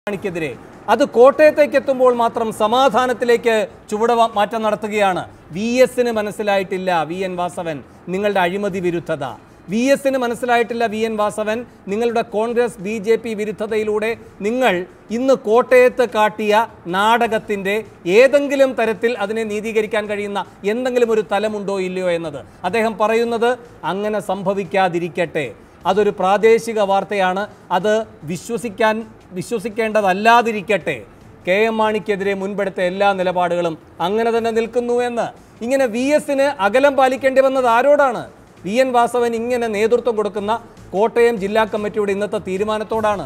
മാണിക്കെതിരെ അത് കോട്ടയത്തേക്ക് എത്തുമ്പോൾ മാത്രം സമാധാനത്തിലേക്ക് ചുവട മാറ്റം നടത്തുകയാണ് വി എസിന് മനസ്സിലായിട്ടില്ല വി എൻ വാസവൻ നിങ്ങളുടെ അഴിമതി വിരുദ്ധത വി എസിന് മനസ്സിലായിട്ടില്ല വി എൻ വാസവൻ നിങ്ങളുടെ കോൺഗ്രസ് ബി ജെ പി വിരുദ്ധതയിലൂടെ നിങ്ങൾ ഇന്ന് കോട്ടയത്ത് കാട്ടിയ നാടകത്തിൻ്റെ ഏതെങ്കിലും തരത്തിൽ അതിനെ നീതീകരിക്കാൻ കഴിയുന്ന എന്തെങ്കിലും ഒരു തലമുണ്ടോ ഇല്ലയോ എന്നത് അദ്ദേഹം പറയുന്നത് അങ്ങനെ സംഭവിക്കാതിരിക്കട്ടെ അതൊരു പ്രാദേശിക വാർത്തയാണ് അത് വിശ്വസിക്കാൻ വിശ്വസിക്കേണ്ടതല്ലാതിരിക്കട്ടെ കെ എം മാണിക്കെതിരെ മുൻപെടുത്ത എല്ലാ നിലപാടുകളും അങ്ങനെ തന്നെ നിൽക്കുന്നു എന്ന് ഇങ്ങനെ വി എസിന് അകലം പാലിക്കേണ്ടി വന്നത് ആരോടാണ് വി എൻ വാസവൻ ഇങ്ങനെ നേതൃത്വം കൊടുക്കുന്ന കോട്ടയം ജില്ലാ കമ്മിറ്റിയുടെ ഇന്നത്തെ തീരുമാനത്തോടാണ്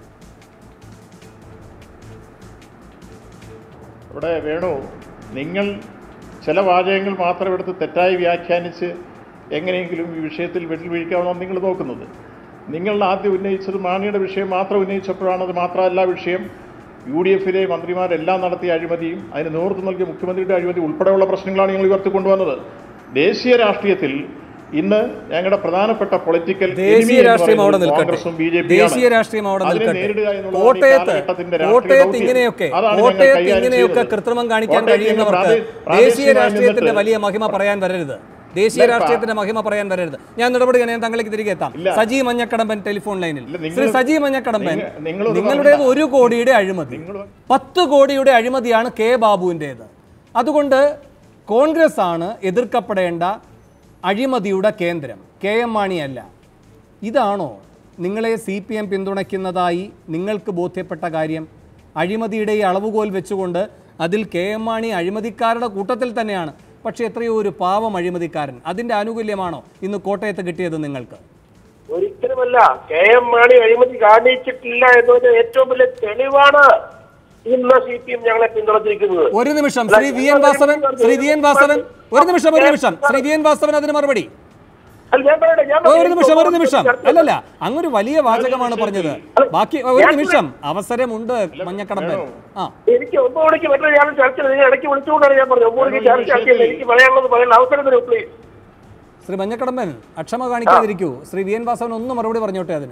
ഇവിടെ വേണു നിങ്ങൾ ചില വാചകങ്ങൾ മാത്രം എടുത്ത് തെറ്റായി വ്യാഖ്യാനിച്ച് എങ്ങനെയെങ്കിലും ഈ വിഷയത്തിൽ വെട്ടിൽ വീഴിക്കാമെന്നാണ് നിങ്ങൾ നോക്കുന്നത് നിങ്ങൾ ആദ്യം ഉന്നയിച്ചത് മാണിയുടെ വിഷയം മാത്രം ഉന്നയിച്ചപ്പോഴാണ് അത് മാത്രമല്ല വിഷയം യു ഡി എഫിലെ മന്ത്രിമാരെല്ലാം നടത്തിയ അഴിമതിയും അതിന് നേതൃത്വം നൽകിയ മുഖ്യമന്ത്രിയുടെ അഴിമതി ഉൾപ്പെടെയുള്ള പ്രശ്നങ്ങളാണ് നിങ്ങൾ ഉയർത്തിക്കൊണ്ടുവന്നത് ദേശീയ രാഷ്ട്രീയത്തിൽ ഇന്ന് ഞങ്ങളുടെ പ്രധാനപ്പെട്ട പൊളിറ്റിക്കൽ ദേശീയ രാഷ്ട്രീയം അവിടെ നിൽക്കട്ടെ കോൺഗ്രസും ബി ജെ ദേശീയ രാഷ്ട്രീയം അവിടെ അതിനെ നിൽക്കട്ടെ നേരിടുക എന്നുള്ളതാണ് ഈ കോട്ടയത്ത് കാലഘട്ടത്തിന്റെ രാഷ്ട്രീയ കോട്ടയത്ത് ദൗത്യം. ഇങ്ങനെയൊക്കെ അതാണ് ഞങ്ങൾ കോട്ടയത്ത് കൈകാര്യം ഇങ്ങനെയൊക്കെ ചെയ്യുന്നത്. കൃത്രിമം കാണിക്കാൻ കോട്ടയത്ത് കഴിയുന്നവർക്ക് പ്രാദേ- ദേശീയ പ്രാദേശികമായി രാഷ്ട്രീയത്തിന്റെ നിന്നിട്ട് വലിയ മഹിമ പറയാൻ വരരുത് ദേശീയ ഇല്ല, രാഷ്ട്രീയത്തിന്റെ മഹിമ പറയാൻ വരരുത് ഞാൻ നടപടി ഞാൻ താങ്കളിലേക്ക് തിരികെ എത്താം ഇല്ല. സജി മഞ്ഞക്കടമ്പൻ ടെലിഫോൺ ലൈനിൽ ഇല്ല, നിങ്ങൾ- ശ്രീ സജി മഞ്ഞക്കടമ്പൻ നിങ്ങൾ- നിങ്ങളൊന്ന് നിങ്ങളുടേത് പറഞ്ഞതാ. ഒരു കോടിയുടെ അഴിമതി നിങ്ങൾ- പത്ത് കോടിയുടെ അഴിമതിയാണ് കെ ബാബുവിൻ്റേത് അതുകൊണ്ട് കോൺഗ്രസ് ആണ് എതിർക്കപ്പെടേണ്ട അഴിമതിയുടെ കേന്ദ്രം കെ എം മാണിയല്ല ഇതാണോ നിങ്ങളെ സി പി എം പിന്തുണയ്ക്കുന്നതായി നിങ്ങൾക്ക് ബോധ്യപ്പെട്ട കാര്യം അഴിമതിയുടെ ഈ അളവുകോൽ വെച്ചുകൊണ്ട് അതിൽ കെ എം മാണി അഴിമതിക്കാരുടെ കൂട്ടത്തിൽ തന്നെയാണ് പക്ഷേ എത്രയോ ഒരു പാവം അഴിമതിക്കാരൻ അതിൻ്റെ ആനുകൂല്യമാണോ ഇന്ന് കോട്ടയത്ത് കിട്ടിയത് നിങ്ങൾക്ക് ഒരിക്കലുമല്ല കെ എം മാണി അഴിമതി കാണിച്ചിട്ടില്ല എന്നതിന്റെ ഏറ്റവും വലിയ തെളിവാണ് ഇന്ന് സി പി എം ഞങ്ങളെ പിന്തുണച്ചിരിക്കുന്നത് ഒരു നിമിഷം Shri V N Vasavan Shri V N Vasavan ഒരു നിമിഷം ഒരു നിമിഷം ശ്രീ വി എൻ വാസവൻ അതിന് മറുപടി അല്ല, ഞാൻ പറയട്ടെ, ഞാൻ ഓ, ഒരു പറയട്ടെ. നിമിഷം ഒരു നിമിഷം ചർച്ച- അല്ലല്ല അങ്ങൊരു വലിയ വാചകമാണ് പറഞ്ഞത് ബാക്കി ഒരു നിമിഷം അവസരമുണ്ട് മഞ്ഞക്കടമ്പൻ ആ എനിക്ക് ഒമ്പത് മണിക്ക് മറ്റൊരു ഞാൻ ചർച്ച ചെയ്തു. നിങ്ങൾ ഇടയ്ക്ക് വിളിച്ചുകൊണ്ടാണ് ഞാൻ പറഞ്ഞത് ഒമ്പത് മണിക്ക് ചർച്ച ആക്കിയില്ല എനിക്ക് പറയാനുള്ളത് പറയാനുള്ള അവസരം തരൂ പ്ലീസ് ശ്രീ മഞ്ഞക്കടമ്പൻ അക്ഷമ കാണിക്കാതിരിക്കൂ ശ്രീ വി എൻ വാസവൻ ഒന്ന് മറുപടി പറഞ്ഞോട്ടെ അതിന്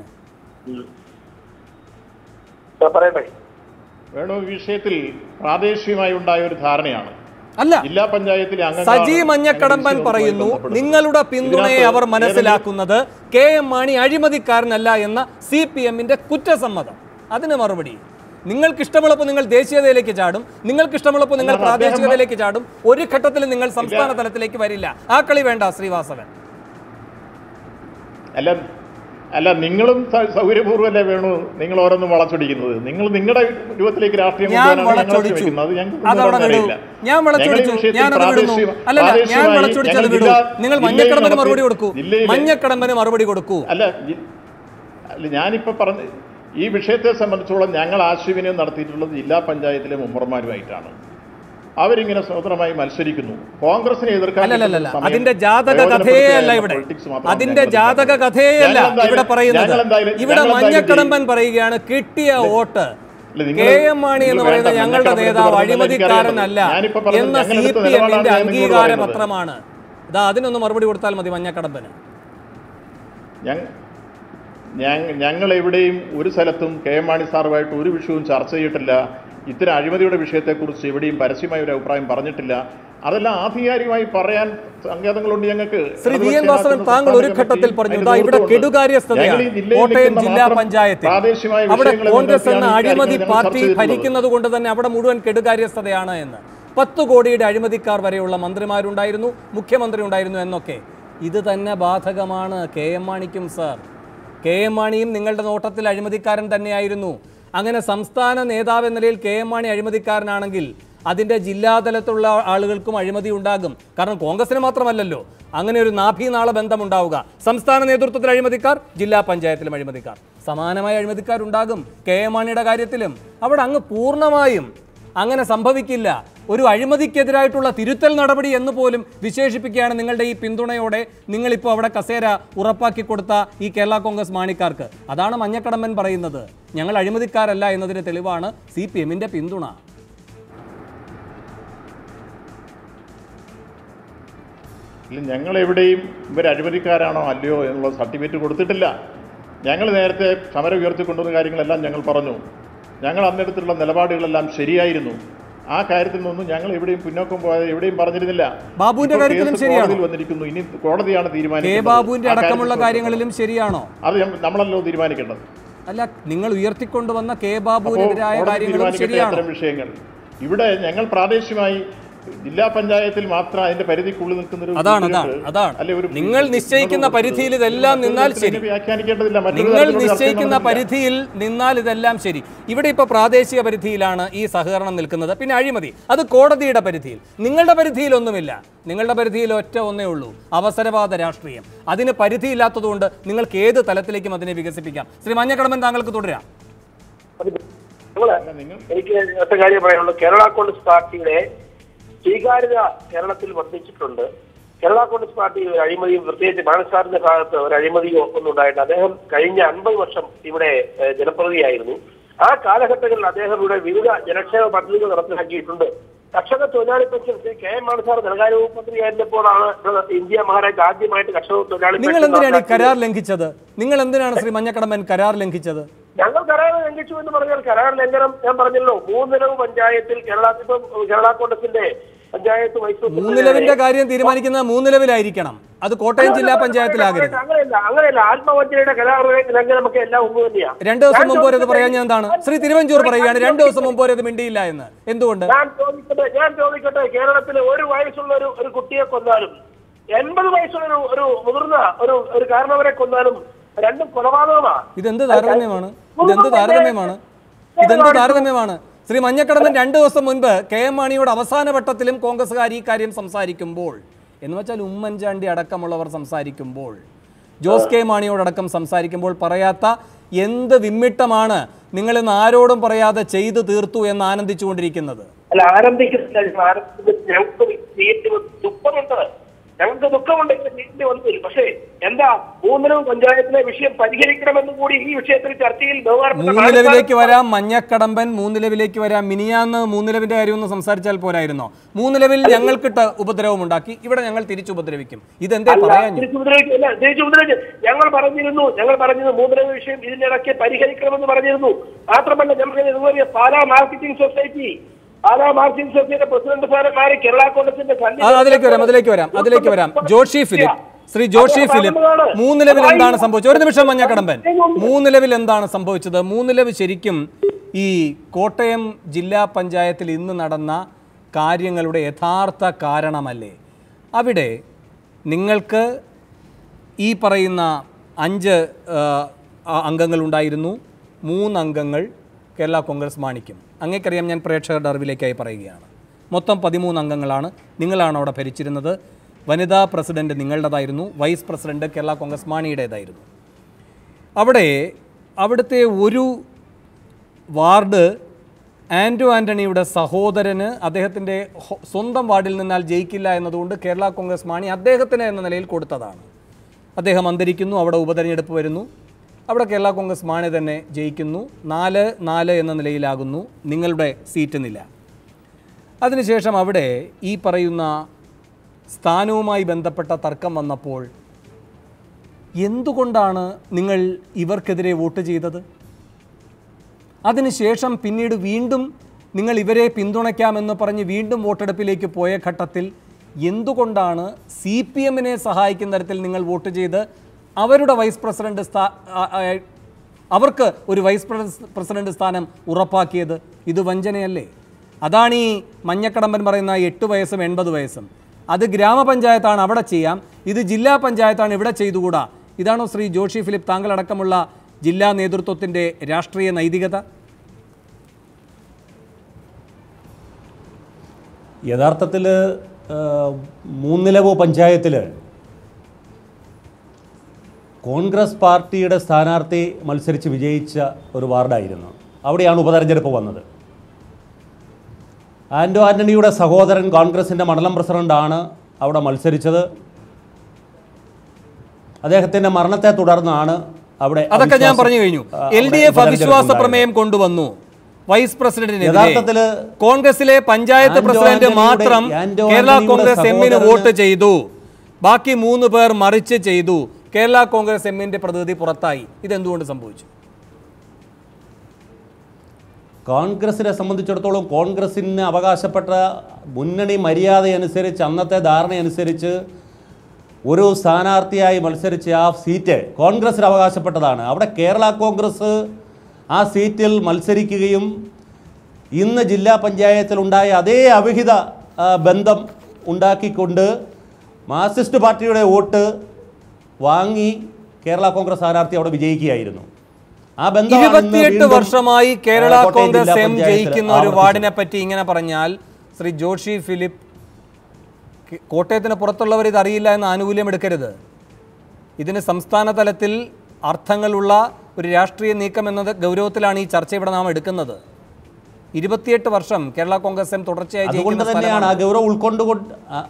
ഞാൻ പറയട്ടെ വേണു ഈ വിഷയത്തിൽ പ്രാദേശികമായി ഉണ്ടായ ഒരു ധാരണയാണ് അല്ല ജില്ലാ പഞ്ചായത്തിലെ അംഗങ്ങളാണ് സജി മഞ്ഞക്കടമ്പൻ NDC പറയുന്നു ബന്ധപ്പെടുന്നത്. നിങ്ങളുടെ പിന്തുണയെ ഇതിനകത്ത് അവർ മനസ്സിലാക്കുന്നത് കെ എം മാണി അഴിമതിക്കാരനല്ല എന്ന സി പി എമ്മിന്റെ കുറ്റസമ്മതം അതിന് മറുപടി നിങ്ങൾക്ക് ഇഷ്ടമുള്ളപ്പോൾ നിങ്ങൾ ദേശീയതയിലേക്ക് ചാടും നിങ്ങൾക്ക് ഇഷ്ടമുള്ളപ്പോൾ നിങ്ങൾ അല്ല, അദ്ദേഹം- പ്രാദേശികതയിലേക്ക് ചാടും ഒരു ഘട്ടത്തിൽ നിങ്ങൾ സംസ്ഥാന തലത്തിലേക്ക് വരില്ല ആ കളി വേണ്ട ശ്രീവാസവൻ അല്ല അല്ല നിങ്ങളും സ- സൗകര്യപൂർവ്വമല്ലേ വേണു നിങ്ങൾ ഓരോന്നും വളച്ചൊടിക്കുന്നത് നിങ്ങൾ നിങ്ങളുടെ രൂപത്തിലേക്ക് രാഷ്ട്രീയം ഞാൻ കൊണ്ടുവരാനാണ് ഞങ്ങൾ വളച്ചൊടിച്ചു ശ്രമിക്കുന്നത്. അത് ഞങ്ങൾക്ക് അതവിടെ കൊണ്ടുവരാൻ വിടൂ കഴിയില്ല. ഞാൻ വളച്ചൊടിച്ചു ഞങ്ങൾ ഈ വിഷയത്തിൽ ഞാൻ അത് വിടുന്നു പ്രാദേശിക- അല്ലല്ല ഞാൻ പ്രാദേശികമായി വളച്ചൊടിച്ചത് ഞങ്ങൾ വിടൂ ജില്ലാ- നിങ്ങൾ ജില്ലയിൽ മഞ്ഞക്കടമ്പന് നടത്തി- മറുപടി കൊടുക്കൂ ജില്ലയിലെ- മഞ്ഞക്കടമ്പന് മറുപടി കൊടുക്കൂ അല്ല ജി- അല്ല ഞാനിപ്പോ പറഞ്ഞ ഈ വിഷയത്തെ സംബന്ധിച്ചോളം ഞങ്ങൾ ആശയവിനിമയം നടത്തിയിട്ടുള്ളത് ജില്ലാ പഞ്ചായത്തിലെ മെമ്പർമാരുമായിട്ടാണ് അവരിങ്ങനെ സ്വതന്ത്രമായി മത്സരിക്കുന്നു കോൺഗ്രസിനെ എതിർക്കാൻ അല്ലല്ലല്ല കിട്ടുന്ന സമയം അതിന്റെ ജാതക പ്രയോജനപ്പെടുത്തുക കഥയേ അല്ല എന്ന ഇവിടെ politics മാത്രമാണ് അതിന്റെ ഞങ്ങൾ ജാതക കളിക്കുന്നത്. കഥയേ അല്ല ഞങ്ങൾ എന്തായാലും- ഇവിടെ പറയുന്നത് ഞങ്ങൾ എന്തായാലും- ഇവിടെ ഞങ്ങൾ എന്തായാലും മഞ്ഞക്കടമ്പൻ പറയുകയാണ് കിട്ടിയ വോട്ട് ഇല്ല, നിങ്ങൾ- കെ എം മാണി എന്ന് നിങ്ങൾ പറയുന്ന വേണ്ട, ഞങ്ങളുടെ മഞ്ഞക്കടമ്പൻ നേതാവ് എന്ന് പറഞ്ഞാൽ അഴിമതിക്കാരനല്ല എനിക്കറിയാം. ഞാനിപ്പോ പറഞ്ഞത് എന്ന ഞങ്ങൾ സി എടുത്ത പി നിലപാടാണ് എമ്മിന്റെ ഞാൻ നിങ്ങളോട് അംഗീകാര പറയുന്നത്. പത്രമാണ് ഇതാ അതിനൊന്ന് മറുപടി കൊടുത്താൽ മതി മഞ്ഞക്കടമ്പന് ഞങ്ങ- ഞങ്ങ- ഞങ്ങൾ എവിടെയും ഒരു സ്ഥലത്തും കെ എം മാണി സാറുമായിട്ട് ഒരു വിഷയവും ചർച്ച ചെയ്തിട്ടില്ല ഇത്തരം അഴിമതിയുടെ വിഷയത്തെക്കുറിച്ച് എവിടെയും പരസ്യമായ ഒരു അഭിപ്രായം പറഞ്ഞിട്ടില്ല അതെല്ലാം ആധികാരികമായി പറയാൻ സങ്കേതങ്ങളുണ്ട് ഞങ്ങൾക്ക് ശ്രീ വി എൻ ഇടതുപക്ഷ വാസവൻ ജനാധിപത്യ താങ്കൾ ഒരു സംസ്ഥാന ഘട്ടത്തിൽ കമ്മിറ്റി പറഞ്ഞു അതിന് ഇതാ ഇവിടെ നേതൃത്വമുണ്ട്. കെടുകാര്യസ്ഥതയാണ് ഞങ്ങൾ ഈ ജില്ലയിൽ കോട്ടയം നിൽക്കുന്ന ജില്ലാ മാത്രം പഞ്ചായത്തിൽ പ്രാദേശികമായ അവിടെ വിഷയങ്ങളിൽ കോൺഗ്രസ് എന്ന നിന്നൊക്കെയാണ് ഈ അഴിമതി കാര്യങ്ങൾ ഞങ്ങൾ പാർട്ടി ചർച്ച ചെയ്തിട്ടുള്ളത്. ഭരിക്കുന്നത് കൊണ്ട് തന്നെ അവിടെ മുഴുവൻ കെടുകാര്യസ്ഥതയാണ് എന്ന് പത്ത് കോടിയുടെ അഴിമതിക്കാർ വരെയുള്ള മന്ത്രിമാരുണ്ടായിരുന്നു മുഖ്യമന്ത്രി ഉണ്ടായിരുന്നു എന്നൊക്കെ ഇത് തന്നെ ബാധകമാണ് കെ എം മാണിക്കും സർ കെ എം മാണിയും നിങ്ങളുടെ നോട്ടത്തിൽ അഴിമതിക്കാരൻ തന്നെയായിരുന്നു അങ്ങനെ സംസ്ഥാന നേതാവ് എന്ന നിലയിൽ കെ എം മാണി അഴിമതിക്കാരനാണെങ്കിൽ അതിൻ്റെ ജില്ലാതലത്തുള്ള ആളുകൾക്കും അഴിമതി ഉണ്ടാകും കാരണം കോൺഗ്രസിന് മാത്രമല്ലല്ലോ അങ്ങനെ ഒരു നാഭീനാള ബന്ധമുണ്ടാവുക സംസ്ഥാന നേതൃത്വത്തിൽ അഴിമതിക്കാർ ജില്ലാ പഞ്ചായത്തിലും അഴിമതിക്കാർ സമാനമായ അഴിമതിക്കാരുണ്ടാകും കെ എം മാണിയുടെ കാര്യത്തിലും അവിടെ അങ്ങ് പൂർണ്ണമായും അങ്ങനെ സംഭവിക്കില്ല ഒരു അഴിമതിക്കെതിരായിട്ടുള്ള തിരുത്തൽ നടപടി എന്ന് പോലും വിശേഷിപ്പിക്കുകയാണ് നിങ്ങളുടെ ഈ പിന്തുണയോടെ നിങ്ങളിപ്പോൾ അവിടെ കസേര ഉറപ്പാക്കി കൊടുത്ത ഈ കേരള കോൺഗ്രസ് മാണിക്കാർക്ക് അതാണ് മഞ്ഞക്കടമ്പൻ പറയുന്നത് ഞങ്ങൾ അഴിമതിക്കാരല്ല എന്നതിന് തെളിവാണ് സി പി എമ്മിൻ്റെ പിന്തുണ ഇല്ല ഞങ്ങൾ എവിടെയും ഇവർ അഴിമതിക്കാരാണോ അല്ലയോ എന്നുള്ള സർട്ടിഫിക്കറ്റ് കൊടുത്തിട്ടില്ല ഞങ്ങൾ നേരത്തെ സമരം ഉയർത്തിക്കൊണ്ടുവന്ന കാര്യങ്ങളെല്ലാം ഞങ്ങൾ പറഞ്ഞു ഞങ്ങൾ അന്നെടുത്തുള്ള നിലപാടുകളെല്ലാം ശരിയായിരുന്നു ആ കാര്യത്തിൽ നിന്നൊന്നും ഞങ്ങൾ എവിടെയും പിന്നോക്കം പോയത് എവിടെയും പറഞ്ഞിരുന്നില്ല ബാബുവിന്റെ ഇപ്പോൾ കാര്യത്തിലും കേസ് ശരിയാണോ? കോടതിയിൽ വന്നിരിക്കുന്നു ഇനി കോടതിയാണ് കെ തീരുമാനിക്കുന്നത് ബാബുവിന്റെ ആ കാര്യത്തിൽ അടക്കമുള്ള ശ്രദ്ധ കാര്യങ്ങളിലും ശരിയാണോ അത് ഞമ്മ- നമ്മളല്ലോ തീരുമാനിക്കേണ്ടത് അല്ല നിങ്ങൾ ഉയർത്തിക്കൊണ്ടുവന്ന കെ അപ്പോൾ ബാബുവിനെതിരായ കോടതി കാര്യങ്ങളും തീരുമാനിക്കട്ടെ ശരിയാണോ അത്തരം വിഷയങ്ങൾ ഇവിടെ ഞങ്ങൾ പ്രാദേശികമായി ജില്ലാ പഞ്ചായത്തിൽ മാത്രം അതിന്റെ പരിധിക്കുള്ളിൽ നിൽക്കുന്ന ഒരു അതാണ് കൂട്ടുകെട്ട് അതാണ് അതാണ് അല്ലെ ഒരു നിങ്ങൾ നിശ്ചയിക്കുന്ന പരിധിയിൽ ഇതെല്ലാം നിന്നാൽ ശരി വ്യാഖ്യാനിക്കേണ്ടതില്ല മറ്റൊരു നിങ്ങൾ തരത്തിലുള്ള ചർച്ചയും നിശ്ചയിക്കുന്ന നടന്നില്ല. പരിധിയിൽ നിന്നാൽ ഇതെല്ലാം ശരി ഇവിടെ ഇപ്പോൾ പ്രാദേശിക പരിധിയിലാണ് ഈ സഹകരണം നിൽക്കുന്നത് പിന്നെ അഴിമതി അത് കോടതിയുടെ പരിധിയിൽ നിങ്ങളുടെ പരിധിയിലൊന്നുമില്ല നിങ്ങളുടെ പരിധിയിൽ ഒറ്റ ഒന്നേ ഉള്ളൂ അവസരവാദ രാഷ്ട്രീയം അതിന് പരിധിയില്ലാത്തതുകൊണ്ട് നിങ്ങൾക്ക് ഏത് തലത്തിലേക്കും അതിനെ വികസിപ്പിക്കാം ശ്രീ മഞ്ഞക്കടമ്പൻ താങ്കൾക്ക് തുടരാം നിങ്ങള് എനിക്ക് ഒറ്റ കാര്യം പറയാനുള്ളൂ കേരള കോൺഗ്രസ് പാർട്ടിയുടെ സ്വീകാര്യത കേരളത്തിൽ വർദ്ധിച്ചിട്ടുണ്ട് കേരള കോൺഗ്രസ് പാർട്ടി ഒരു അഴിമതിയും പ്രത്യേകിച്ച് മാനസാറിന്റെ ഭാഗത്ത് ഒരു അഴിമതിയോ ഒന്നും ഉണ്ടായിട്ടില്ല അദ്ദേഹം കഴിഞ്ഞ അൻപത് വർഷം ഇവിടെ ഏഹ്, ജനപ്രതിനിധിയായിരുന്നു ആ കാലഘട്ടങ്ങളിൽ അദ്ദേഹം ഇവിടെ വിവിധ ജനക്ഷേമ പദ്ധതികൾ നടപ്പിലാക്കിയിട്ടുണ്ട് കർഷക തൊഴിലാളി പെൻഷൻ ശ്രീ കെ എം മാനസാർ ധനകാര്യ വകുപ്പ് മന്ത്രിയായിരുന്നപ്പോഴാണ് ഇന്ത്യ മഹാരാജ് ആദ്യമായിട്ട് കർഷക തൊഴിലാളി നിങ്ങൾ പെൻഷൻ എന്തിനാണ് ഈ നടപ്പാക്കിയത്. കരാർ ലംഘിച്ചത് നിങ്ങൾ എന്തിനാണ് ശ്രീ മഞ്ഞക്കടമ്പൻ കരാർ ലംഘിച്ചത് ഞങ്ങൾ കരാർ ലംഘിച്ചു എന്ന് പറഞ്ഞാൽ കരാർ ലംഘനം ഞാൻ പറഞ്ഞല്ലോ മൂന്നിലവ് പഞ്ചായത്തിൽ കേരള ഇപ്പം കേരള കോൺഗ്രസിന്റെ പഞ്ചായത്ത് വൈസ് പ്രസിഡന്റ് മൂന്നിലവിന്റെ കാര്യം തീരുമാനിക്കുന്നത് മൂന്നിലവിലായിരിക്കണം അത് കോട്ടയം ജില്ലാ പഞ്ചായത്തിലാകരുത് അങ്ങനെയല്ല അങ്ങനെയല്ല ആത്മവഞ്ചനയുടെ കരാർ ലംഘനമൊക്കെ എല്ലാം ഒന്ന് തന്നെയാ രണ്ടു ദിവസം ഞാൻ മുമ്പ് ഒരു ഇത് ചോദിക്കട്ടെ, പറയാൻ ഞാൻ എന്താണ് ശ്രീ തിരുവഞ്ചൂർ പറയുകയാണ് രണ്ടു ദിവസം മുമ്പ് ഒരു ഇത് മിണ്ടിയില്ല എന്ന് എന്തുകൊണ്ട് ഞാൻ ചോദിക്കട്ടെ ഞാൻ ചോദിക്കട്ടെ കേരളത്തിലെ ഒരു വയസ്സുള്ള ഒരു ഒരു കുട്ടിയെ കൊന്നാലും എൺപത് വയസ്സുള്ള ഒരു ഒരു മുതിർന്ന ഒരു ഒരു കാരണവരെ കൊന്നാലും രണ്ടും കൊലപാതകമാ ഇതെന്ത് താരതമ്യമാണ് ഇതെന്ത് താരതമ്യമാണ് ഇതെന്ത് താരതമ്യമാണ് ശ്രീ മഞ്ഞക്കടമ്പൻ രണ്ടു ദിവസം മുൻപ് കെ എം മാണിയോട് അവസാന വട്ടത്തിലും കോൺഗ്രസ്സുകാർ ഈ കാര്യം സംസാരിക്കുമ്പോൾ എന്ന് വെച്ചാൽ ഉമ്മൻചാണ്ടി അടക്കമുള്ളവർ സംസാരിക്കുമ്പോൾ ജോസ് കെ മാണിയോടക്കം സംസാരിക്കുമ്പോൾ പറയാത്ത എന്ത് വിമ്മിട്ടമാണ് നിങ്ങൾ ഇന്ന് ആരോടും പറയാതെ ചെയ്തു തീർത്തു എന്ന് ആനന്ദിച്ചുകൊണ്ടിരിക്കുന്നത് അല്ല ആരംഭിക്കുന്നില്ല ആരംഭിക്കുന്നത് ഞങ്ങൾക്ക് ചെയ്യേണ്ടി വന്നു. ദുഃഖമുണ്ട് ഞങ്ങൾക്ക് ദുഃഖമുണ്ട് ഇങ്ങനെ ചെയ്യേണ്ടി വന്നതിൽ പക്ഷേ എന്താ മൂന്നിലും പഞ്ചായത്തിലെ വിഷയം പരിഹരിക്കണമെന്ന് കൂടി ഈ വിഷയത്തിൽ ചർച്ചയിൽ ബഹുമാനപ്പെട്ട മൂന്നിലവിലേക്ക് വരാം മഞ്ഞക്കടമ്പൻ മൂന്നിലവിലേക്ക് വരാം മിനിയാന്ന് മൂന്നിലവിന്റെ കാര്യം ഒന്ന് സംസാരിച്ചാൽ പോരായിരുന്നോ മൂന്നിലവിൽ ഞങ്ങൾക്കിട്ട് ഉപദ്രവം ഉണ്ടാക്കി ഇവിടെ ഞങ്ങൾ തിരിച്ചു ഉപദ്രവിക്കും ഇതെന്തേ അല്ല, പറയാൻ തിരിച്ച് ഉപദ്രവിച്ചു. അല്ല, തിരിച്ച് ഉപദ്രവിച്ചു. ഞങ്ങൾ പറഞ്ഞിരുന്നു ഞങ്ങൾ പറഞ്ഞത് മൂന്നിലവ് വിഷയം ഇതിനിടയ്ക്ക് പരിഹരിക്കണമെന്ന് പറഞ്ഞിരുന്നു മാത്രമല്ല ഞങ്ങൾ ഇതുപോലെ Pala marketing society Pala marketing സൊസൈറ്റിയുടെ പ്രസിഡന്റ് സ്ഥാനമാര് കേരള കോൺഗ്രസിന്റെ സണ്ണി ആ, അതിലേക്ക് വരാം അതിലേക്ക് വരാം അതിലേക്ക് വരാം ജോഷി ഫിലിപ്പ് ശ്രീ ജോഷി ഫിലിപ്പ് മൂന്നിലവിൽ എന്താണ് സംഭവിച്ചത് ഒരു നിമിഷം മഞ്ഞക്കടമ്പൻ മൂന്നിലവിൽ എന്താണ് സംഭവിച്ചത് മൂന്നിലവ് ശരിക്കും ഈ കോട്ടയം ജില്ലാ പഞ്ചായത്തിൽ ഇന്ന് നടന്ന കാര്യങ്ങളുടെ യഥാർത്ഥ കാരണമല്ലേ അവിടെ നിങ്ങൾക്ക് ഈ പറയുന്ന അഞ്ച് ആ, ആ, അംഗങ്ങളുണ്ടായിരുന്നു മൂന്ന് അംഗങ്ങൾ കേരള കോൺഗ്രസ് മാണിക്കും അങ്ങേക്കറിയാം ഞാൻ പ്രേക്ഷകരുടെ അറിവിലേക്കായി പറയുകയാണ് മൊത്തം പതിമൂന്ന് അംഗങ്ങളാണ് നിങ്ങളാണ് അവിടെ ഭരിച്ചിരുന്നത് വനിതാ പ്രസിഡന്റ് നിങ്ങളുടേതായിരുന്നു വൈസ് പ്രസിഡന്റ് കേരള കോൺഗ്രസ് മാണിയുടേതായിരുന്നു അവിടെ അവിടുത്തെ ഒരു വാർഡ് ആൻഡോ ആൻ്റണിയുടെ സഹോദരന് അദ്ദേഹത്തിൻ്റെ ഹൊ- സ്വന്തം വാർഡിൽ നിന്നാൽ ജയിക്കില്ല എന്നതുകൊണ്ട് കേരള കോൺഗ്രസ് മാണി അദ്ദേഹത്തിന് എന്ന നിലയിൽ കൊടുത്തതാണ് അദ്ദേഹം അന്തരിക്കുന്നു അവിടെ ഉപതെരഞ്ഞെടുപ്പ് വരുന്നു അവിടെ കേരള കോൺഗ്രസ് മാണി തന്നെ ജയിക്കുന്നു നാല് നാല് എന്ന നിലയിലാകുന്നു നിങ്ങളുടെ സീറ്റ് നില അതിനുശേഷം അവിടെ ഈ പറയുന്ന സ്ഥാനവുമായി ബന്ധപ്പെട്ട തർക്കം വന്നപ്പോൾ എന്തുകൊണ്ടാണ് നിങ്ങൾ ഇവർക്കെതിരെ വോട്ട് ചെയ്തത് അതിനുശേഷം പിന്നീട് വീണ്ടും നിങ്ങൾ ഇവരെ പിന്തുണയ്ക്കാമെന്ന് പറഞ്ഞ് വീണ്ടും വോട്ടെടുപ്പിലേക്ക് പോയ ഘട്ടത്തിൽ എന്തുകൊണ്ടാണ് സി പി എമ്മിനെ സഹായിക്കുന്ന തരത്തിൽ നിങ്ങൾ വോട്ട് ചെയ്ത് അവരുടെ വൈസ് പ്രസിഡന്റ് സ്ഥാ ആ- ആ- അവർക്ക് ഒരു വൈസ് പ്രസ്- പ്രസിഡന്റ് സ്ഥാനം ഉറപ്പാക്കിയത് ഇത് വഞ്ചനയല്ലേ അതാണ് ഈ മഞ്ഞക്കടമ്പൻ പറയുന്ന എട്ട് വയസ്സും എൺപത് വയസ്സും അത് ഗ്രാമപഞ്ചായത്താണ് അവിടെ ചെയ്യാം ഇത് ജില്ലാ പഞ്ചായത്താണ് ഇവിടെ ചെയ്തുകൂടാ ഇതാണോ ശ്രീ ജോഷി ഫിലിപ്പ് താങ്കളടക്കമുള്ള ജില്ലാ നേതൃത്വത്തിൻ്റെ രാഷ്ട്രീയ നൈതികത യഥാർത്ഥത്തിൽ മൂന്നിലവ് പഞ്ചായത്തിൽ കോൺഗ്രസ് പാർട്ടിയുടെ സ്ഥാനാർത്ഥി മത്സരിച്ച് വിജയിച്ച ഒരു വാർഡായിരുന്നു അവിടെയാണ് ഉപതെരഞ്ഞെടുപ്പ് വന്നത് ആൻഡോ ആൻ്റണിയുടെ സഹോദരൻ കോൺഗ്രസിൻ്റെ മണ്ഡലം പ്രസിഡൻ്റാണ് അവിടെ മത്സരിച്ചത് അദ്ദേഹത്തിൻ്റെ മരണത്തെ തുടർന്നാണ് അവിടെ അതൊക്കെ ഞാൻ അവിശ്വാസം- പറഞ്ഞു കഴിഞ്ഞു ആ, എൽ ഡി അവിടെ എഫ് അവിശ്വാസ ഉപതെരഞ്ഞെടുപ്പ് പ്രമേയം കൊണ്ടുവന്നു വൈസ് പ്രസിഡന്റിനെതിരെ യഥാർത്ഥത്തില് കോൺഗ്രസിലെ പഞ്ചായത്ത് ആന്റോ പ്രസിഡന്റ് ആന്റണിയുടെ- മാത്രം ആന്റോ കേരള ആന്റണിയുടെ കോൺഗ്രസ് എമ്മിന് സഹോദരന് വോട്ട് ചെയ്തു ബാക്കി മൂന്ന് പേർ മറിച്ച് ചെയ്തു കേരള കോൺഗ്രസ് എമ്മിന്റെ പ്രതിനിധി പുറത്തായി ഇതെന്തുകൊണ്ട് സംഭവിച്ചു കോൺഗ്രസിനെ സംബന്ധിച്ചിടത്തോളം കോൺഗ്രസിന് അവകാശപ്പെട്ട മുന്നണി മര്യാദ അനുസരിച്ച് അന്നത്തെ ധാരണയനുസരിച്ച് ഒരു സ്ഥാനാർത്ഥിയായി മത്സരിച്ച ആ സീറ്റ് കോൺഗ്രസിന് അവകാശപ്പെട്ടതാണ് അവിടെ കേരള കോൺഗ്രസ് ആ സീറ്റിൽ മത്സരിക്കുകയും ഇന്ന് ജില്ലാ പഞ്ചായത്തിലുണ്ടായ അതേ അവിഹിത ആ, ബന്ധം ഉണ്ടാക്കിക്കൊണ്ട് മാർക്സിസ്റ്റ് പാർട്ടിയുടെ വോട്ട് വാങ്ങി കേരള കോൺഗ്രസ് സ്ഥാനാർത്ഥി അവിടെ വിജയിക്കുകയായിരുന്നു ആ ബന്ധമാണ് ഇന്ന് ഇരുപത്തിയെട്ട് വീണ്ടും, വർഷമായി കേരള ആ, കോട്ടയം കോൺഗ്രസ് ജില്ലാ എം പഞ്ചായത്തിൽ ജയിക്കുന്ന ഒരു ആവർത്തിച്ചു. വാർഡിനെ പറ്റി ഇങ്ങനെ പറഞ്ഞാൽ ശ്രീ ജോഷി ഫിലിപ്പ് കെ- കോട്ടയത്തിന് പുറത്തുള്ളവർ ഇത് അറിയില്ല എന്ന് ആനുകൂല്യം എടുക്കരുത് ഇതിന് സംസ്ഥാന തലത്തിൽ അർത്ഥങ്ങളുള്ള ഒരു രാഷ്ട്രീയ നീക്കം എന്നത് ഗൗരവത്തിലാണ് ഈ ചർച്ച ഇവിടെ നാം എടുക്കുന്നത് ഇരുപത്തിയെട്ട് വർഷം കേരള കോൺഗ്രസ് എം തുടർച്ചയായി അതുകൊണ്ട് ജയിക്കുന്ന തന്നെയാണ് ആ സ്ഥലമാണ്. ഗൗരവം ഉൾക്കൊണ്ടുകൊണ്ട് ആ-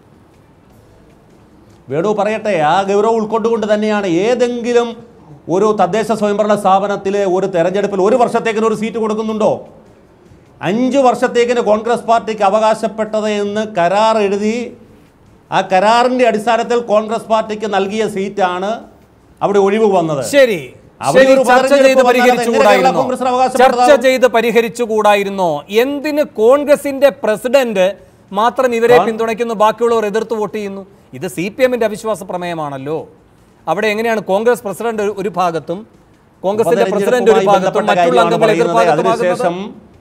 വേണു പറയട്ടെ ആ ഗൗരവം ഉൾക്കൊണ്ടുകൊണ്ട് തന്നെയാണ് ഏതെങ്കിലും ഒരു തദ്ദേശ സ്വയംഭരണ സ്ഥാപനത്തിലെ ഒരു തെരഞ്ഞെടുപ്പിൽ ഒരു വർഷത്തേക്കിന് ഒരു സീറ്റ് കൊടുക്കുന്നുണ്ടോ അഞ്ച് വർഷത്തേക്കിന് കോൺഗ്രസ് പാർട്ടിക്ക് അവകാശപ്പെട്ടത് എന്ന് കരാർ എഴുതി ആ കരാറിൻ്റെ അടിസ്ഥാനത്തിൽ കോൺഗ്രസ് പാർട്ടിക്ക് നൽകിയ സീറ്റാണ് അവിടെ ഒഴിവ് വന്നത് ശരി അവിടെ ശരി ഒരു ചർച്ച ഉപതെരഞ്ഞെടുപ്പ് ചെയ്ത് വന്നാൽ അതെങ്ങനെ കേരള പരിഹരിച്ചുകൂടായിരുന്നോ കോൺഗ്രസിന് അവകാശപ്പെട്ടതാണ്? ചർച്ച ചെയ്ത് പരിഹരിച്ചുകൂടായിരുന്നോ എന്തിന് കോൺഗ്രസിന്റെ പ്രസിഡന്റ് മാത്രം ഇവരെ പിന്തുണയ്ക്കുന്നു ബാക്കിയുള്ളവർ എതിർത്ത് വോട്ട് ചെയ്യുന്നു ഇത് സി പി എമ്മിന്റെ അവിശ്വാസ പ്രമേയമാണല്ലോ അവിടെ എങ്ങനെയാണ് കോൺഗ്രസ് പ്രസിഡന്റ് ഒരു- ഒരു ഭാഗത്തും കോൺഗ്രസിന്റെ പ്രസിഡന്റ് ഒരു ഉപതെരഞ്ഞെടുപ്പുമായി ഭാഗത്തും ബന്ധപ്പെട്ട മറ്റുള്ള കാര്യമാണ് അംഗങ്ങൾ പറയുന്നത്. എതിർഭാഗത്തുമാകുന്നത് അതിനുശേഷം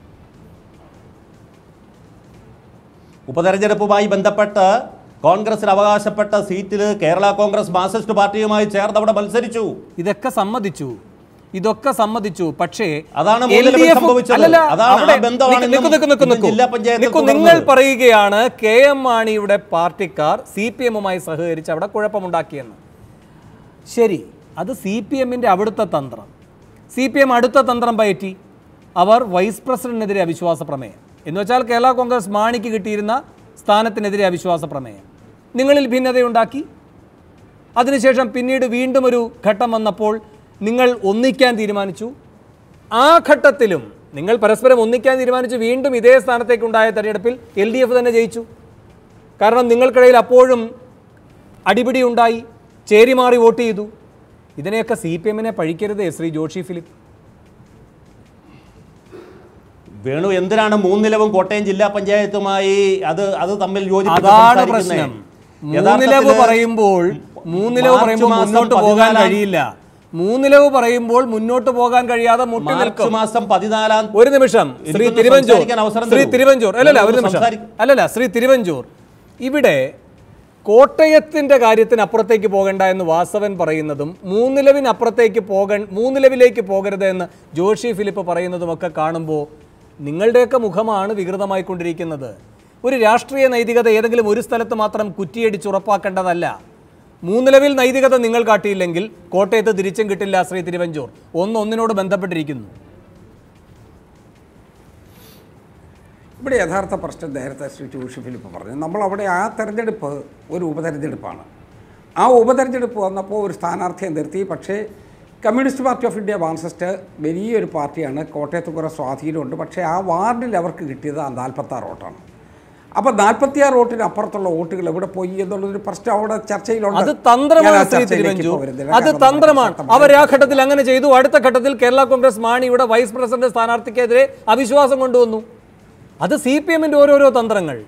ഉപതെരഞ്ഞെടുപ്പുമായി ബന്ധപ്പെട്ട് കോൺഗ്രസിന് അവകാശപ്പെട്ട സീറ്റിൽ കേരള കോൺഗ്രസ് മാർക്സിസ്റ്റ് പാർട്ടിയുമായി ചേർന്ന് അവിടെ മത്സരിച്ചു ഇതൊക്കെ സമ്മതിച്ചു ഇതൊക്കെ സമ്മതിച്ചു പക്ഷേ അതാണ് LDF മൂന്നിലവിൽ സംഭവിച്ചത്. അല്ലല്ല, അതാണ് ആ അവിടെ ബന്ധമാണ് നിക്ക് നിക്ക് നിക്ക് ഇന്നും നിക്ക് ജില്ലാ പഞ്ചായത്തിൽ നിക്കൂ, തുടർന്നത്. നിങ്ങൾ പറയുകയാണ് കെ എം മാണിയുടെ പാർട്ടിക്കാർ സി പി എമ്മുമായി സഹകരിച്ച് അവിടെ കുഴപ്പമുണ്ടാക്കിയെന്ന് ശരി അത് സി പി എമ്മിൻ്റെ അവിടുത്തെ തന്ത്രം സി പി എം അടുത്ത തന്ത്രം പയറ്റി അവർ വൈസ് പ്രസിഡന്റിനെതിരെ അവിശ്വാസ പ്രമേയം എന്ന് വെച്ചാൽ കേരള കോൺഗ്രസ് മാണിക്ക് കിട്ടിയിരുന്ന സ്ഥാനത്തിനെതിരെ അവിശ്വാസ പ്രമേയം നിങ്ങളിൽ ഭിന്നതയുണ്ടാക്കി അതിനുശേഷം പിന്നീട് വീണ്ടും ഒരു ഘട്ടം വന്നപ്പോൾ നിങ്ങൾ ഒന്നിക്കാൻ തീരുമാനിച്ചു ആ ഘട്ടത്തിലും നിങ്ങൾ പരസ്പരം ഒന്നിക്കാൻ തീരുമാനിച്ചു വീണ്ടും ഇതേ സ്ഥാനത്തേക്കുണ്ടായ തെരഞ്ഞെടുപ്പിൽ എൽ ഡി എഫ് തന്നെ ജയിച്ചു കാരണം നിങ്ങൾക്കിടയിൽ അപ്പോഴും അടിപിടി ഉണ്ടായി ചേരിമാറി വോട്ട് ചെയ്തു ഇതിനെയൊക്കെ സി പി എമ്മിനെ പഴിക്കരുതേ ശ്രീ ജോഷി ഫിലിപ്പ് വേണു എന്തിനാണ് മൂന്നിലവും കോട്ടയം ജില്ലാ പഞ്ചായത്തുമായി അത് അത് തമ്മിൽ യോജിപ്പിച്ച് അതാണ് സംസാരിക്കുന്നത്? പ്രശ്നം മൂന്നിലവ് യഥാർത്ഥത്തില് പറയുമ്പോൾ മൂന്നിലവ് മാർച്ച് പറയുമ്പോൾ മാസം മുന്നോട്ട് പോകാൻ പതിനാലാം- കഴിയില്ല മൂന്നിലവ് പറയുമ്പോൾ മുന്നോട്ട് പോകാൻ കഴിയാതെ മുട്ടി മാർച്ച് നിൽക്കും മാസം പതിനാലാം ഒരു നിമിഷം ശ്രീ എനിക്കൊന്ന് തിരുവഞ്ചൂർ സംസാരിക്കാൻ അവസരം ശ്രീ തരൂ. തിരുവഞ്ചൂർ അല്ലല്ല ഒരു എനിക്കൊന്ന് നിമിഷം സംസാരിക്ക- അല്ലല്ല ശ്രീ തിരുവഞ്ചൂർ ഇവിടെ കോട്ടയത്തിന്റെ കാര്യത്തിന് അപ്പുറത്തേക്ക് പോകണ്ട എന്ന് വാസവൻ പറയുന്നതും മൂന്നിലവിനപ്പുറത്തേക്ക് പോക മൂന്നിലവിലേക്ക് പോകരുത് എന്ന് ജോഷി ഫിലിപ്പ് പറയുന്നതുമൊക്കെ കാണുമ്പോൾ നിങ്ങളുടെയൊക്കെ മുഖമാണ് വികൃതമായിക്കൊണ്ടിരിക്കുന്നത് ഒരു രാഷ്ട്രീയ നൈതികത ഏതെങ്കിലും ഒരു സ്ഥലത്ത് മാത്രം കുറ്റിയടിച്ച് ഉറപ്പാക്കേണ്ടതല്ല മൂന്നിലവിൽ നൈതികത നിങ്ങൾ കാട്ടിയില്ലെങ്കിൽ കോട്ടയത്ത് തിരിച്ചും കിട്ടില്ല ശ്രീ തിരുവഞ്ചൂർ ഒന്ന് ഒന്നിനോട് ബന്ധപ്പെട്ടിരിക്കുന്നു ഇവിടെ യഥാർത്ഥ പ്രശ്നം നേരത്തെ ശ്രീ ജോഷി ഫിലിപ്പ് പറഞ്ഞു നമ്മൾ അവിടെ ആ തെരഞ്ഞെടുപ്പ് ഒരു ഉപതെരഞ്ഞെടുപ്പാണ് ആ ഉപതെരഞ്ഞെടുപ്പ് വന്നപ്പോൾ ഒരു സ്ഥാനാർത്ഥിയെ നിർത്തി പക്ഷേ Communist Party of India Marxist വലിയൊരു പാർട്ടിയാണ് കോട്ടയത്ത് കുറേ സ്വാധീനമുണ്ട് പക്ഷേ ആ വാർഡിൽ അവർക്ക് കിട്ടിയത് ആ നാൽപ്പത്താറ് വോട്ടാണ് അപ്പോൾ നാൽപ്പത്തിയാറ് വോട്ടിന് അപ്പുറത്തുള്ള വോട്ടുകൾ എവിടെ പോയി എന്നുള്ളൊരു പ്രശ്നം അവിടെ ചർച്ചയിലുണ്ട് അത് ഞാൻ ആ തന്ത്രമാണ് ശ്രീ ചർച്ചയിലേക്ക് തിരുവഞ്ചൂർ ഇപ്പോൾ വരുന്നില്ല. അത് കാരണം തന്ത്രമാണ് വളരെ അവർ ആ ഘട്ടത്തിൽ അങ്ങനെ ചെയ്തു അടുത്ത ഘട്ടത്തിൽ കേരള കോൺഗ്രസ് മാണിയുടെ വൈസ് പ്രസിഡന്റ് സ്ഥാനാർത്ഥിക്കെതിരെ അവിശ്വാസം കൊണ്ടുവന്നു അത് സി പി എമ്മിന്റെ ഓരോരോ തന്ത്രങ്ങൾ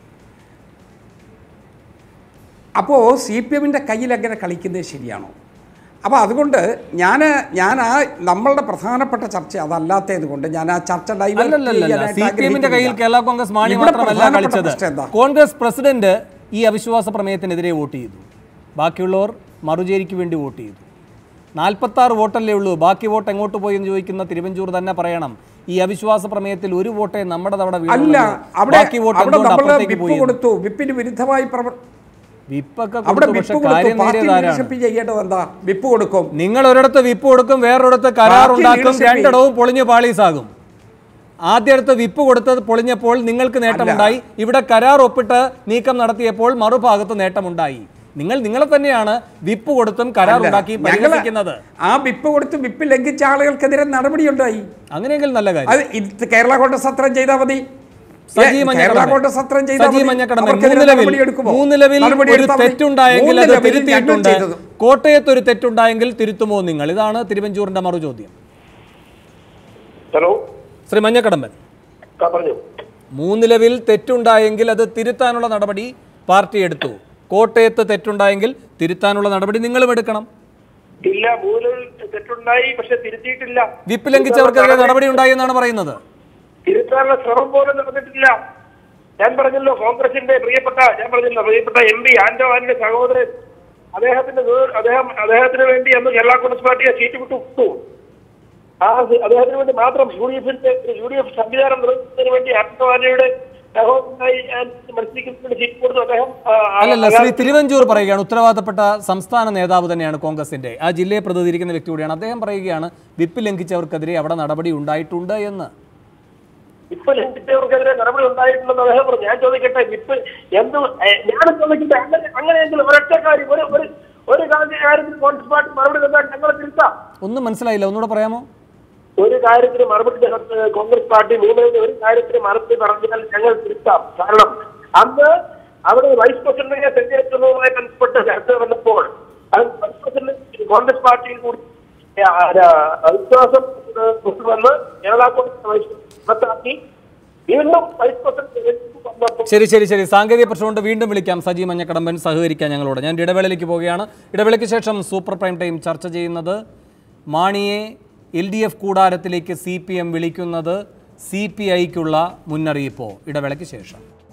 അപ്പോൾ സി പി എമ്മിൻ്റെ കയ്യിൽ അങ്ങനെ കളിക്കുന്നത് ശരിയാണോ അപ്പോൾ അതുകൊണ്ട് ഞാൻ ഞാൻ ആ നമ്മളുടെ പ്രധാനപ്പെട്ട ചർച്ച അതല്ലാത്തത് കൊണ്ട് ഞാൻ ആ ചർച്ച divert അല്ലല്ലല്ല ചെയ്യാനായിട്ട് സി പി എമ്മിന്റെ കയ്യിൽ ആഗ്രഹിക്കുന്നില്ല. കേരള കോൺഗ്രസ് മാണി ഇവിടെ മാത്രമല്ല പ്രധാനപ്പെട്ട കളിച്ചത് പ്രശ്നം എന്താ? കോൺഗ്രസ് പ്രസിഡന്റ് ഈ അവിശ്വാസ പ്രമേയത്തിനെതിരെ വോട്ട് ചെയ്തു ബാക്കിയുള്ളവർ മറുചേരിക്ക് വേണ്ടി വോട്ട് ചെയ്തു നാൽപ്പത്തി ആറ് വോട്ടല്ലേ ഉള്ളൂ ബാക്കി വോട്ട് എങ്ങോട്ട് പോയി എന്ന് ചോദിക്കുന്ന തിരുവഞ്ചൂർ തന്നെ പറയണം ഈ അവിശ്വാസ പ്രമേയത്തിൽ ഒരു വോട്ടേ നമ്മുടെ തവണ അല്ല വീണുള്ളൂ. അവിടെ ബാക്കി വോട്ട് അവിടെ എന്തുകൊണ്ട് നമ്മൾ അപ്പുറത്തേക്ക് വിപ്പ് പോയി എന്ന്? കൊടുത്തു വിപ്പിന് വിരുദ്ധമായി പ്രവർ വിപ്പൊക്കെ അവിടെ കൊടുത്തു വിപ്പ് പക്ഷെ കൊടുത്തു കാര്യം പാർട്ടി നേരിയതാരാണ് ലീഡർഷിപ്പ് ചെയ്യേണ്ടത് എന്താ വിപ്പ് കൊടുക്കും നിങ്ങൾ ഒരിടത്ത് വിപ്പ് കൊടുക്കും വേറൊരിടത്ത് കരാറുണ്ടാക്കും leadership രണ്ടിടവും പൊളിഞ്ഞ് പാളീസാകും ആദ്യടുത്ത് വിപ്പ് കൊടുത്തത് പൊളിഞ്ഞപ്പോൾ നിങ്ങൾക്ക് നേട്ടമുണ്ടായി ഇവിടെ കരാർ ഒപ്പിട്ട് നീക്കം നടത്തിയപ്പോൾ മറുഭാഗത്ത് നേട്ടമുണ്ടായി നിങ്ങൾ നിങ്ങളെ തന്നെയാണ് വിപ്പ് കൊടുത്തും കരാർ ഉണ്ടാക്കി ഞങ്ങള് പരിഹസിക്കുന്നത് ആ വിപ്പ് കൊടുത്ത് വിപ്പ് ലംഘിച്ച ആളുകൾക്കെതിരെ നടപടിയുണ്ടായി അങ്ങനെയെങ്കിൽ നല്ല കാര്യം അത് ഇത് കേരള കോൺഗ്രസ് അത്രയും ചെയ്താൽ മതി സജി ഏ, കേരള മഞ്ഞക്കടമ്പൻ. കോൺഗ്രസ് അത്രയും ചെയ്താൽ സജി മതി. മഞ്ഞക്കടമ്പൻ അവർക്കെതിരെ മൂന്നിലവിൽ നടപടിയെടുക്കുമോ? മൂന്നിലവിൽ ഒരു നടപടിയെടുത്താൽ മതി. തെറ്റുണ്ടായെങ്കിൽ അത് മൂന്നിലവിൽ ഞങ്ങൾ തിരുത്തിയിട്ടുണ്ട് ചെയ്തത്. കോട്ടയത്ത് ഒരു തെറ്റുണ്ടായെങ്കിൽ തിരുത്തുമോ നിങ്ങൾ ഇതാണ് തിരുവഞ്ചൂരിന്റെ മറുചോദ്യം ഹലോ ശ്രീ മഞ്ഞക്കടമ്പൻ ആ, പറഞ്ഞു മൂന്നിലവിൽ തെറ്റുണ്ടായെങ്കിൽ അത് തിരുത്താനുള്ള നടപടി പാർട്ടി എടുത്തു കോട്ടയത്ത് തെറ്റുണ്ടായെങ്കിൽ തിരുത്താനുള്ള നടപടി നിങ്ങളും എടുക്കണം ഇല്ല മൂലയിൽ തെറ്റുണ്ടായി പക്ഷെ തിരുത്തിയിട്ടില്ല വിപ്പ് ലംഘിച്ചവർക്കെതിരെ നടപടി ഉണ്ടായി എന്നാണ് പറയുന്നത് തിരുത്താനുള്ള ശ്രമം പോലും നടന്നിട്ടില്ല ഞാൻ പറഞ്ഞല്ലോ കോൺഗ്രസിന്റെ പ്രിയപ്പെട്ട ഞാൻ പറഞ്ഞല്ലോ പ്രിയപ്പെട്ട എം പി ആന്റോ ആന്റണിയുടെ സഹോദരൻ അദ്ദേഹത്തിന്റെ നേ- അദ്ദേഹം അദ്ദേഹത്തിന് വേണ്ടി അന്ന് കേരള കോൺഗ്രസ് പാർട്ടിയെ സീറ്റ് വിട്ടു വിട്ടു ആ സി- അദ്ദേഹത്തിന് വേണ്ടി മാത്രം യു ഡി എഫിന്റെ യു ഡി എഫ് സംവിധാനം നിർത്തുന്നതിന് വേണ്ടി ആന്റോ ആന്റണിയുടെ സഹോദരനായി ഞാൻ മത്സരിക്കുന്നതിന് സീറ്റ് കൊടുത്തു അദ്ദേഹം ആ, ആ- അല്ലല്ല ശ്രീ തിരുവഞ്ചൂർ പറയുകയാണ് ഉത്തരവാദപ്പെട്ട സംസ്ഥാന നേതാവ് തന്നെയാണ് കോൺഗ്രസിന്റെ ആ ജില്ലയെ പ്രതിനിധീകരിക്കുന്ന വ്യക്തി കൂടിയാണ് അദ്ദേഹം പറയുകയാണ് വിപ്പ് ലംഘിച്ചവർക്കെതിരെ അവിടെ നടപടി ഉണ്ടായിട്ടുണ്ട് എന്ന് ഇപ്പൊ ലംഘിച്ചവർക്കെതിരെ നടപടി ഉണ്ടായിട്ടുണ്ടെന്ന് അദ്ദേഹം പറഞ്ഞു ഞാൻ ചോദിക്കട്ടെ ഇപ്പൊ എന്ത് ഏ, ഞാൻ ചോദിക്കട്ടെ അങ്ങനെ അങ്ങനെയെങ്കിൽ ഒരൊറ്റ കാര്യം ഒരു ഒരു ഒരു കാര്യ- കാര്യത്തിൽ കോൺഗ്രസ് പാർട്ടി മറുപടി തന്നാൽ ഞങ്ങൾ തിരുത്താം ഒന്നും മനസ്സിലായില്ല ഒന്നുകൂടെ പറയാമോ ഒരു കാര്യത്തിന് മറുപടി തരാത്ത കോൺഗ്രസ് പാർട്ടി മൂന്നിൽ ഒരു കാര്യത്തിന് മറുപടി പറഞ്ഞാൽ ഞങ്ങൾ തിരുത്താം കാരണം അന്ന് അവിടെ വൈസ് പ്രസിഡന്റിനെ തെരഞ്ഞെടുക്കുന്നതുമായി ബന്ധപ്പെട്ട് ചർച്ച വന്നപ്പോൾ അത് വൈസ് പ്രസിഡന്റ് കോൺഗ്രസ് പാർട്ടിയിൽ കൂടി ആ, ആ, അവിശ്വാസം ഏഹ്, കൊണ്ടുവന്ന് കേരള കോൺഗ്രസ് വൈസ് പുറത്താക്കി വീണ്ടും വൈസ് പ്രസിഡന്റ് തെരഞ്ഞെടുപ്പ് വന്നപ്പോൾ ശരി ശരി ശരി സാങ്കേതിക പ്രശ്നമുണ്ട് വീണ്ടും വിളിക്കാം സജി മഞ്ഞക്കടമ്പൻ സഹകരിക്കാൻ ഞങ്ങളോട് ഞാൻ ഇടവേളയിലേക്ക് പോവുകയാണ് ഇടവേളയ്ക്ക് ശേഷം സൂപ്പർ പ്രൈം ടൈം ചർച്ച ചെയ്യുന്നത് മാണിയെ എൽ ഡി എഫ് കൂടാരത്തിലേക്ക് സി പി എം വിളിക്കുന്നത് സി പി ഐക്കുള്ള മുന്നറിയിപ്പോ ഇടവേളയ്ക്ക് ശേഷം